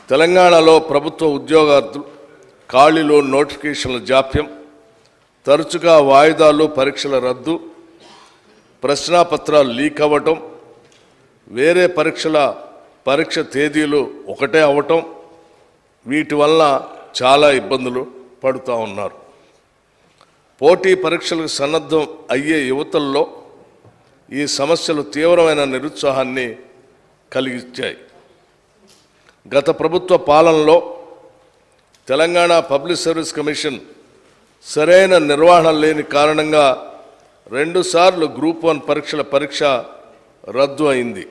తెలంగాణలో ప్రభుత్వ ఉద్యోగార్థులు ఖాళీలు నోటిఫికేషన్ల జాప్యం తరచుగా వాయిదాలు పరీక్షల రద్దు ప్రశ్నాపత్రాలు లీక్ అవ్వటం వేరే పరీక్షల పరీక్ష తేదీలు ఒకటే అవ్వటం వీటి వలన చాలా ఇబ్బందులు పడుతూ ఉన్నారు పోటీ పరీక్షలకు సన్నద్ధం అయ్యే యువతల్లో ఈ సమస్యలు తీవ్రమైన నిరుత్సాహాన్ని కలిగించాయి గత ప్రభుత్వ పాలనలో తెలంగాణ పబ్లిక్ సర్వీస్ కమిషన్ సరైన నిర్వహణ లేని కారణంగా రెండుసార్లు గ్రూప్ వన్ పరీక్షల పరీక్ష రద్దు అయింది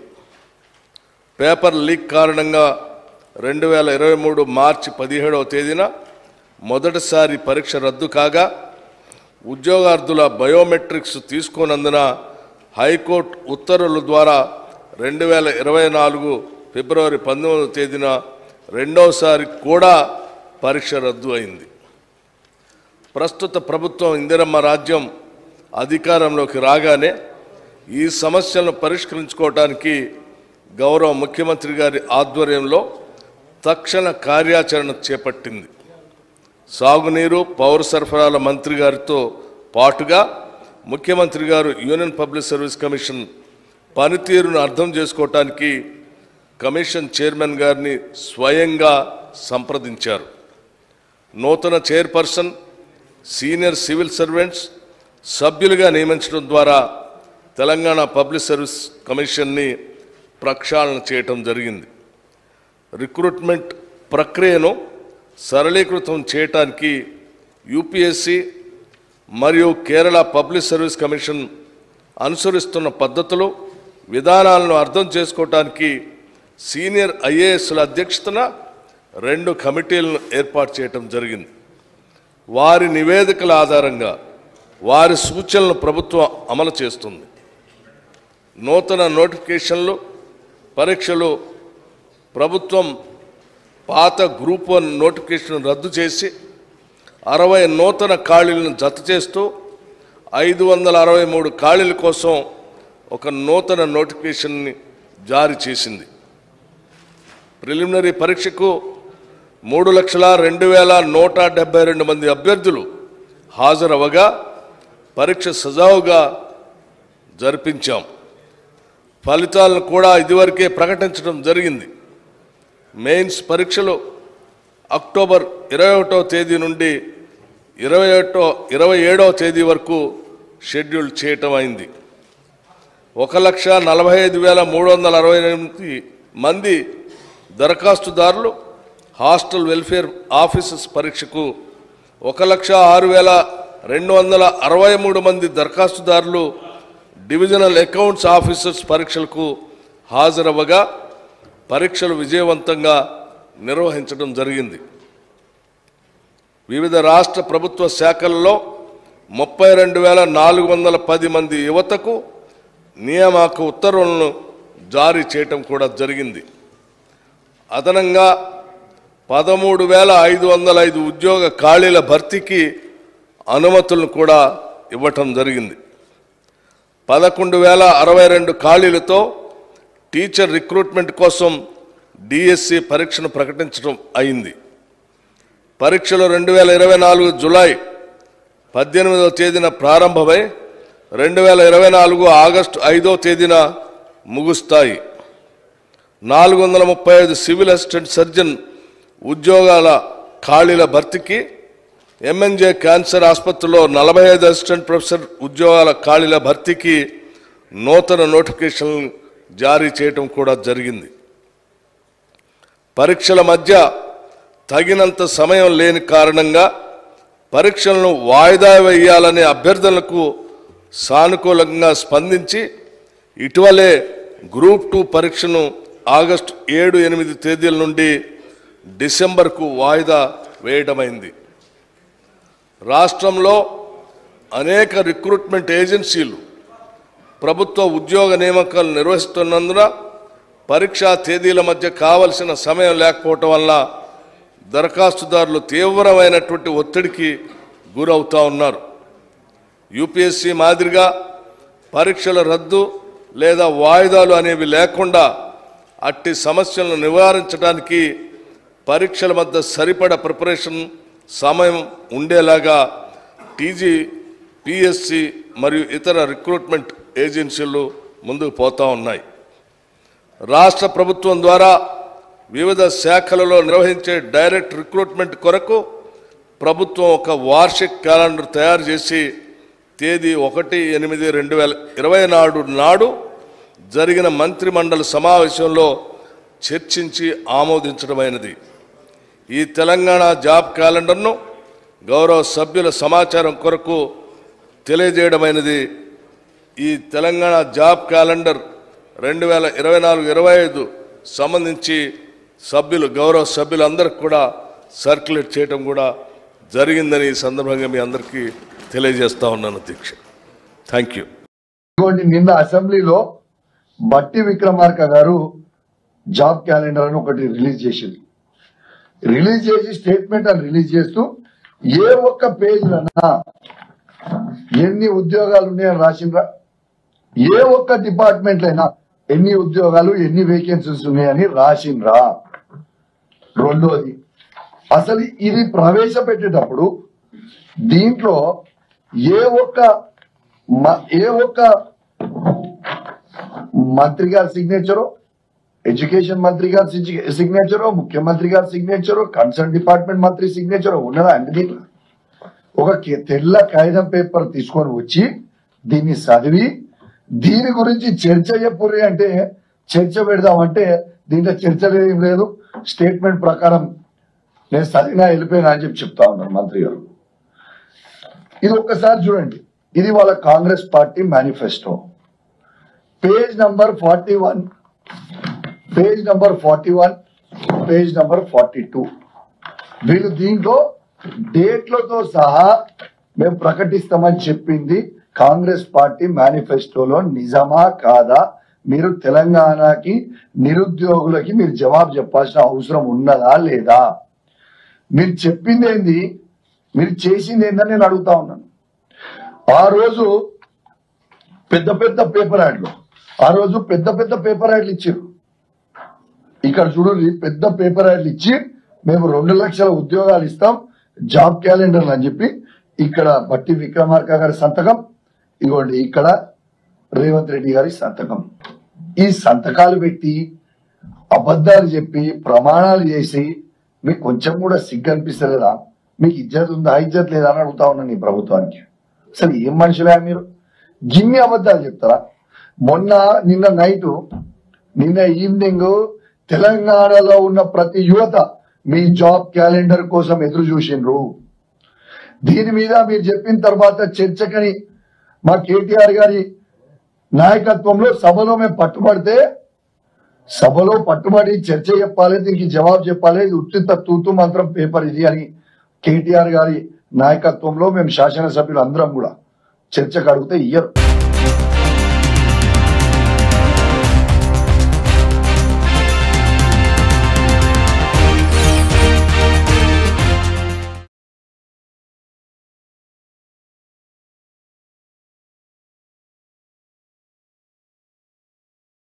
పేపర్ లీక్ కారణంగా రెండు వేల ఇరవై మూడు మార్చి పదిహేడవ తేదీన మొదటిసారి పరీక్ష రద్దు కాగా ఉద్యోగార్థుల బయోమెట్రిక్స్ తీసుకోనందున హైకోర్టు ఉత్తర్వుల ద్వారా రెండు వేల ఇరవై నాలుగు ఫిబ్రవరి పంతొమ్మిదవ తేదీన రెండవసారి కూడా పరీక్ష రద్దు అయింది ప్రస్తుత ప్రభుత్వం ఇందిరమ్మ రాజ్యం అధికారంలోకి రాగానే ఈ సమస్యలను పరిష్కరించుకోవటానికి గౌరవ ముఖ్యమంత్రి గారి ఆధ్వర్యంలో తక్షణ కార్యాచరణ చేపట్టింది సాగునీరు పౌర సరఫరాల మంత్రి గారితో పాటుగా ముఖ్యమంత్రి గారు యూనియన్ పబ్లిక్ సర్వీస్ కమిషన్ పనితీరును అర్థం చేసుకోవటానికి కమిషన్ చైర్మన్ గారిని స్వయంగా సంప్రదించారు నూతన చైర్పర్సన్ సీనియర్ సివిల్ సర్వెంట్స్ సభ్యులుగా నియమించడం ద్వారా తెలంగాణ పబ్లిక్ సర్వీస్ కమిషన్ని ప్రక్షాళన చేయటం జరిగింది రిక్రూట్మెంట్ ప్రక్రియను సరళీకృతం చేయటానికి యూపీఎస్సి మరియు కేరళ పబ్లిక్ సర్వీస్ కమిషన్ అనుసరిస్తున్న పద్ధతులు విధానాలను అర్థం చేసుకోవటానికి సీనియర్ ఐఏఎస్ల అధ్యక్షతన రెండు కమిటీలను ఏర్పాటు చేయటం జరిగింది వారి నివేదికల ఆధారంగా వారి సూచనలను ప్రభుత్వం అమలు చేస్తుంది నూతన నోటిఫికేషన్లు పరీక్షలు ప్రభుత్వం పాత గ్రూప్ వన్ నోటిఫికేషన్ రద్దు చేసి అరవై నూతన ఖాళీలను జత చేస్తూ ఐదు వందల అరవై మూడు ఖాళీల కోసం ఒక నూతన నోటిఫికేషన్ని జారీ చేసింది ప్రిలిమినరీ పరీక్షకు మూడు లక్షల రెండు వేల నూట డెబ్బై రెండు మంది అభ్యర్థులు హాజరవగా పరీక్ష సజావుగా జరిపించాం ఫలితాలను కూడా ఇదివరకే ప్రకటించడం జరిగింది మెయిన్స్ పరీక్షలు అక్టోబర్ ఇరవై ఒకటో తేదీ నుండి ఇరవై ఒకటో ఇరవై ఏడవ తేదీ వరకు షెడ్యూల్ చేయటం అయింది ఒక లక్ష నలభై ఐదు వేల మూడు వందల అరవై ఎనిమిది మంది దరఖాస్తుదారులు హాస్టల్ వెల్ఫేర్ ఆఫీసర్స్ పరీక్షకు ఒక లక్ష ఆరు వేల రెండు వందల అరవై మూడు మంది దరఖాస్తుదారులు డివిజనల్ అకౌంట్స్ ఆఫీసర్స్ పరీక్షలకు హాజరవ్వగా పరీక్షలు విజయవంతంగా నిర్వహించడం జరిగింది వివిధ రాష్ట్ర ప్రభుత్వ శాఖల్లో ముప్పై రెండు వేల నాలుగు వందల పది మంది యువతకు నియామక ఉత్తర్వులను జారీ చేయటం కూడా జరిగింది అదనంగా పదమూడు వేల ఐదు వందల ఐదు ఉద్యోగ ఖాళీల భర్తీకి అనుమతులను కూడా ఇవ్వటం జరిగింది పదకొండు వేల అరవై రెండు ఖాళీలతో టీచర్ రిక్రూట్మెంట్ కోసం డిఎస్సి పరీక్షను ప్రకటించడం అయింది పరీక్షలు రెండు వేల ఇరవై నాలుగు జులై పద్దెనిమిదవ తేదీన ప్రారంభమై రెండు వేల ఇరవై నాలుగు ఆగస్టు ఐదో తేదీన ముగుస్తాయి నాలుగు వందల ముప్పై ఐదు సివిల్ అసిస్టెంట్ సర్జన్ ఉద్యోగాల ఖాళీల భర్తీకి ఎంఎన్జే క్యాన్సర్ ఆసుపత్రిలో నలభై ఐదు అసిస్టెంట్ ప్రొఫెసర్ ఉద్యోగాల ఖాళీల భర్తీకి నూతన నోటిఫికేషన్ జారీ చేయటం కూడా జరిగింది పరీక్షల మధ్య తగినంత సమయం లేని కారణంగా పరీక్షలను వాయిదా వేయాలనే అభ్యర్థనలకు సానుకూలంగా స్పందించి ఇటీవలే గ్రూప్ టూ పరీక్షను ఆగస్టు ఏడు ఎనిమిది తేదీల నుండి డిసెంబర్కు వాయిదా వేయడమైంది రాష్ట్రంలో అనేక రిక్రూట్మెంట్ ఏజెన్సీలు ప్రభుత్వ ఉద్యోగ నియామకాలు నిర్వహిస్తున్నందున పరీక్షా తేదీల మధ్య కావలసిన సమయం లేకపోవటం వల్ల దరఖాస్తుదారులు తీవ్రమైనటువంటి ఒత్తిడికి గురవుతా ఉన్నారు యూపీఎస్సీ మాదిరిగా పరీక్షల రద్దు లేదా వాయిదాలు అనేవి లేకుండా అట్టి సమస్యలను నివారించడానికి పరీక్షల మధ్య సరిపడ ప్రిపరేషన్ సమయం ఉండేలాగా టీజీ పిఎస్సి మరియు ఇతర రిక్రూట్మెంట్ ఏజెన్సీలు ముందుకు పోతా ఉన్నాయి రాష్ట్ర ప్రభుత్వం ద్వారా వివిధ శాఖలలో నిర్వహించే డైరెక్ట్ రిక్రూట్మెంట్ కొరకు ప్రభుత్వం ఒక వార్షిక క్యాలెండర్ తయారు చేసి తేదీ ఒకటి ఎనిమిది రెండు వేల ఇరవై నాడు నాడు జరిగిన మంత్రిమండలి సమావేశంలో చర్చించి ఆమోదించడమైనది ఈ తెలంగాణ జాబ్ క్యాలెండర్ను గౌరవ సభ్యుల సమాచారం కొరకు తెలియజేయడమైనది ఈ తెలంగాణ జాబ్ క్యాలెండర్ రెండు వేల ఇరవై నాలుగు ఇరవై ఐదు సంబంధించి సభ్యులు గౌరవ సభ్యులందరికీ కూడా సర్క్యులేట్ చేయడం కూడా జరిగిందని ఈ సందర్భంగా మీ అందరికీ తెలియజేస్తా ఉన్నాను అధ్యక్ష థ్యాంక్ యూ ఇదిగోండి నిన్న అసెంబ్లీలో బట్టి విక్రమార్క గారు జాబ్ క్యాలెండర్ అని ఒకటి రిలీజ్ చేసింది రిలీజ్ చేసి స్టేట్మెంట్ అని రిలీజ్ చేస్తూ ఏ ఒక్క పేజ్లన్నా ఎన్ని ఉద్యోగాలు ఉన్నాయని రాసిండ్రా ఏ ఒక్క డిపార్ట్మెంట్ అయినా ఎన్ని ఉద్యోగాలు ఎన్ని వేకెన్సీస్ ఉన్నాయని రాసిండ్రా రెండోది అసలు ఇది ప్రవేశపెట్టేటప్పుడు దీంట్లో ఏ ఒక్క మ- ఏ ఒక్క మంత్రి గారి సిగ్నేచరు ఎడ్యుకేషన్ మంత్రి గారి సిగ్నే- సిగ్నేచరు ముఖ్యమంత్రి గారి సిగ్నేచరు కన్సర్న్ డిపార్ట్మెంట్ మంత్రి సిగ్నేచరు ఉన్నదా అండి దీంట్లో ఒక కే- తెల్ల కాగితం పేపర్ తీసుకొని వచ్చి దీన్ని చదివి దీని గురించి చర్చ చెప్పుర్రి అంటే చర్చ పెడదామంటే దీంట్లో చర్చ ఏం లేదు స్టేట్మెంట్ ప్రకారం నేను చదివినా వెళ్ళిపోయినా అని చెప్పి చెప్తా ఉన్నారు మంత్రి గారు ఇది ఒక్కసారి చూడండి ఇది వాళ్ళ Congress party manifesto page number forty one page number forty one page number forty two వీళ్ళు దీంట్లో డేట్లతో సహా మేము ప్రకటిస్తామని చెప్పింది కాంగ్రెస్ పార్టీ మేనిఫెస్టోలో నిజమా కాదా మీరు తెలంగాణకి నిరుద్యోగులకి మీరు జవాబు చెప్పాల్సిన అవసరం ఉన్నదా లేదా మీరు చెప్పింది ఏంది మీరు చేసింది ఏందని నేను అడుగుతా ఉన్నాను ఆ రోజు పెద్ద పెద్ద పేపర్ యాడ్లు ఆ రోజు పెద్ద పెద్ద పేపర్ యాడ్లు ఇచ్చారు ఇక్కడ చూడండి పెద్ద పేపర్ యాడ్లు ఇచ్చి మేము రెండు లక్షల ఉద్యోగాలు ఇస్తాం జాబ్ క్యాలెండర్ అని చెప్పి ఇక్కడ బట్టి విక్రమార్క గారి సంతకం ఇదిగోండి ఇక్కడ రేవంత్ రెడ్డి గారి సంతకం ఈ సంతకాలు పెట్టి అబద్ధాలు చెప్పి ప్రమాణాలు చేసి మీకు కొంచెం కూడా సిగ్గు అనిపిస్తలేదా మీకు ఇజ్జత్ ఉందా ఇజ్జత్ లేదా అని అడుగుతా ఉన్నాను ఈ ప్రభుత్వానికి అసలు ఏం మనుషులే మీరు గిన్ని అబద్ధాలు చెప్తారా మొన్న నిన్న నైట్ నిన్న ఈవినింగ్ తెలంగాణలో ఉన్న ప్రతి యువత మీ జాబ్ క్యాలెండర్ కోసం ఎదురు చూసిండ్రు దీని మీద మీరు చెప్పిన తర్వాత చర్చకని మా కేటీఆర్ గారి నాయకత్వంలో సభలో మేము పట్టుబడితే సభలో పట్టుబడి చర్చ చెప్పాలి దీనికి జవాబు చెప్పాలి ఇది ఉచిత తూతు మంత్రం పేపర్ ఇది అని కేటీఆర్ గారి నాయకత్వంలో మేము శాసనసభ్యులు అందరం కూడా చర్చకు అడిగితే ఇయ్యరు